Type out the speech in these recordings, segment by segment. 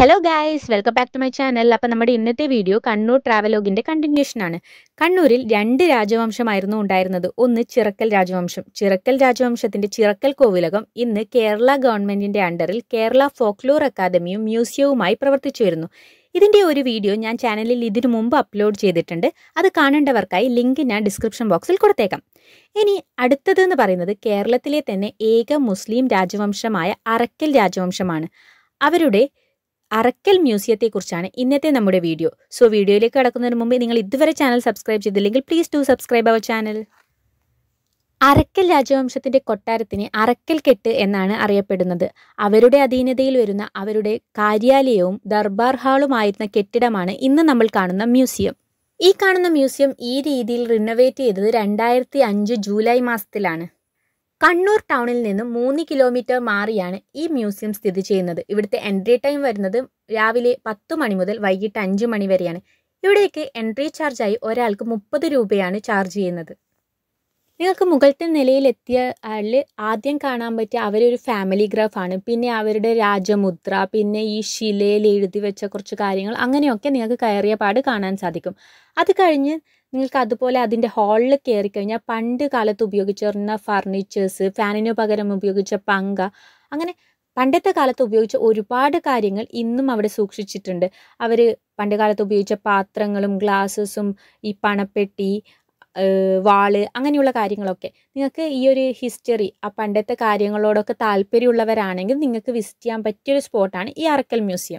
hello guys welcome back to my channel അപ്പം നമ്മുടെ ഇന്നത്തെ വീഡിയോ കണ്ണൂർ ട്രാവലോഗിൻ്റെ കണ്ടിന്യൂഷനാണ് കണ്ണൂരിൽ രണ്ട് രാജവംശമായിരുന്നു ഉണ്ടായിരുന്നത് ഒന്ന് ചിറക്കൽ രാജവംശം ചിറക്കൽ രാജവംശത്തിൻ്റെ ചിറക്കൽ കോവിലകം ഇന്ന് കേരള ഗവൺമെൻറ്റിൻ്റെ അണ്ടറിൽ കേരള ഫോക്ലോർ അക്കാദമിയും മ്യൂസിയവുമായി പ്രവർത്തിച്ചു വരുന്നു ഇതിൻ്റെ ഒരു വീഡിയോ ഞാൻ ചാനലിൽ ഇതിനു മുമ്പ് അപ്ലോഡ് ചെയ്തിട്ടുണ്ട് അത് കാണേണ്ടവർക്കായി ലിങ്ക് ഞാൻ ഡിസ്ക്രിപ്ഷൻ ബോക്സിൽ കൊടുത്തേക്കാം ഇനി അടുത്തതെന്ന് പറയുന്നത് കേരളത്തിലെ തന്നെ ഏക മുസ്ലിം രാജവംശമായ അറക്കൽ രാജവംശമാണ് അവരുടെ അറക്കൽ മ്യൂസിയത്തെക്കുറിച്ചാണ് ഇന്നത്തെ നമ്മുടെ വീഡിയോ സോ വീഡിയോയിലേക്ക് കടക്കുന്നതിന് മുമ്പ് നിങ്ങൾ ഇതുവരെ ചാനൽ സബ്സ്ക്രൈബ് ചെയ്തില്ലെങ്കിൽ please do subscribe our channel Arakkal രാജവംശത്തിന്റെ കൊട്ടാരത്തിന് അറക്കൽ കെട്ട് എന്നാണ് അറിയപ്പെടുന്നത് അവരുടെ അധീനതയിൽ വരുന്ന അവരുടെ കാര്യാലയവും ദർബാർ ഹാളുമായിരുന്ന കെട്ടിടമാണ് ഇന്ന് നമ്മൾ കാണുന്ന മ്യൂസിയം ഈ കാണുന്ന മ്യൂസിയം ഈ രീതിയിൽ റിനോവേറ്റ് ചെയ്തത് രണ്ടായിരത്തി അഞ്ച് ജൂലൈ മാസത്തിലാണ് കണ്ണൂർ ടൗണിൽ നിന്നും മൂന്ന് കിലോമീറ്റർ മാറിയാണ് ഈ മ്യൂസിയം സ്ഥിതി ചെയ്യുന്നത് ഇവിടുത്തെ എൻട്രി ടൈം വരുന്നത് രാവിലെ പത്ത് മണി മുതൽ വൈകിട്ട് അഞ്ച് മണി വരെയാണ് ഇവിടേക്ക് എൻട്രി ചാർജായി ഒരാൾക്ക് മുപ്പത് രൂപയാണ് ചാർജ് ചെയ്യുന്നത് നിങ്ങൾക്ക് മുകളിലത്തെ നിലയിലെത്തിയ ആളിൽ ആദ്യം കാണാൻ പറ്റിയ അവരൊരു ഫാമിലി ഗ്രാഫാണ് പിന്നെ അവരുടെ രാജമുദ്ര പിന്നെ ഈ ശിലയിൽ എഴുതി വെച്ച കുറച്ച് കാര്യങ്ങൾ അങ്ങനെയൊക്കെ നിങ്ങൾക്ക് കയറിയ പാട് കാണാൻ സാധിക്കും അത് കഴിഞ്ഞ് നിങ്ങൾക്ക് അതുപോലെ അതിൻ്റെ ഹാളിൽ കയറി കഴിഞ്ഞാൽ പണ്ട് കാലത്ത് ഉപയോഗിച്ചിരുന്ന ഫർണിച്ചേഴ്സ് ഫാനിന് പകരം ഉപയോഗിച്ച പങ്ക അങ്ങനെ പണ്ടത്തെ കാലത്ത് ഉപയോഗിച്ച ഒരുപാട് കാര്യങ്ങൾ ഇന്നും അവിടെ സൂക്ഷിച്ചിട്ടുണ്ട് അവർ പണ്ട് കാലത്ത് ഉപയോഗിച്ച പാത്രങ്ങളും ഗ്ലാസസും ഈ പണപ്പെട്ടി വാള് അങ്ങനെയുള്ള കാര്യങ്ങളൊക്കെ നിങ്ങൾക്ക് ഈ ഒരു ഹിസ്റ്ററി ആ പണ്ടത്തെ കാര്യങ്ങളോടൊക്കെ താല്പര്യമുള്ളവരാണെങ്കിൽ നിങ്ങൾക്ക് വിസിറ്റ് ചെയ്യാൻ പറ്റിയൊരു സ്പോട്ടാണ് ഈ അറക്കൽ മ്യൂസിയം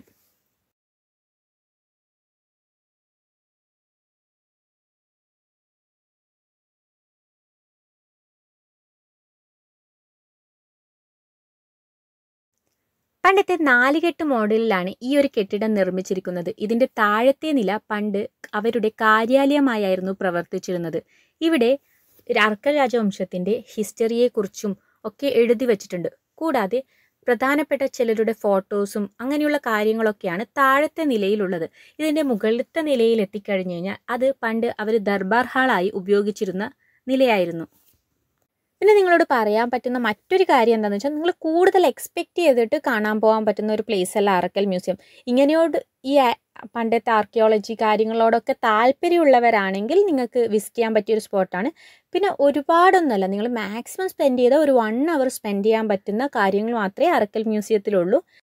പണ്ടത്തെ നാലുകെട്ട് മോഡലിലാണ് ഈ ഒരു കെട്ടിടം നിർമ്മിച്ചിരിക്കുന്നത് ഇതിന്റെ താഴത്തെ നില പണ്ട് അവരുടെ കാര്യാലയമായിരുന്നു പ്രവർത്തിച്ചിരുന്നത് ഇവിടെ അർക്കൽ രാജവംശത്തിന്റെ ഹിസ്റ്ററിയെക്കുറിച്ചും ഒക്കെ എഴുതി വച്ചിട്ടുണ്ട് കൂടാതെ പ്രധാനപ്പെട്ട ചിലരുടെ ഫോട്ടോസും അങ്ങനെയുള്ള കാര്യങ്ങളൊക്കെയാണ് താഴത്തെ നിലയിലുള്ളത് ഇതിന്റെ മുകളിലത്തെ നിലയിൽ എത്തിക്കഴിഞ്ഞു കഴിഞ്ഞാൽ അത് പണ്ട് അവർ ദർബാർ ഹാളായി ഉപയോഗിച്ചിരുന്ന നിലയായിരുന്നു പിന്നെ നിങ്ങളോട് പറയാൻ പറ്റുന്ന മറ്റൊരു കാര്യം എന്താണെന്ന് വെച്ചാൽ നിങ്ങൾ കൂടുതൽ എക്സ്പെക്റ്റ് ചെയ്തിട്ട് കാണാൻ പോകാൻ പറ്റുന്ന ഒരു പ്ലേസ് അല്ല അറക്കൽ മ്യൂസിയം ഇങ്ങനെയോട് ഈ പണ്ടത്തെ ആർക്കിയോളജി കാര്യങ്ങളോടൊക്കെ താല്പര്യമുള്ളവരാണെങ്കിൽ നിങ്ങൾക്ക് വിസിറ്റ് ചെയ്യാൻ പറ്റിയൊരു സ്പോട്ടാണ് പിന്നെ ഒരുപാടൊന്നുമല്ല നിങ്ങൾ മാക്സിമം സ്പെൻഡ് ചെയ്ത ഒരു വൺ അവർ സ്പെൻഡ് ചെയ്യാൻ പറ്റുന്ന കാര്യങ്ങൾ മാത്രമേ അറക്കൽ മ്യൂസിയത്തിലുള്ളൂ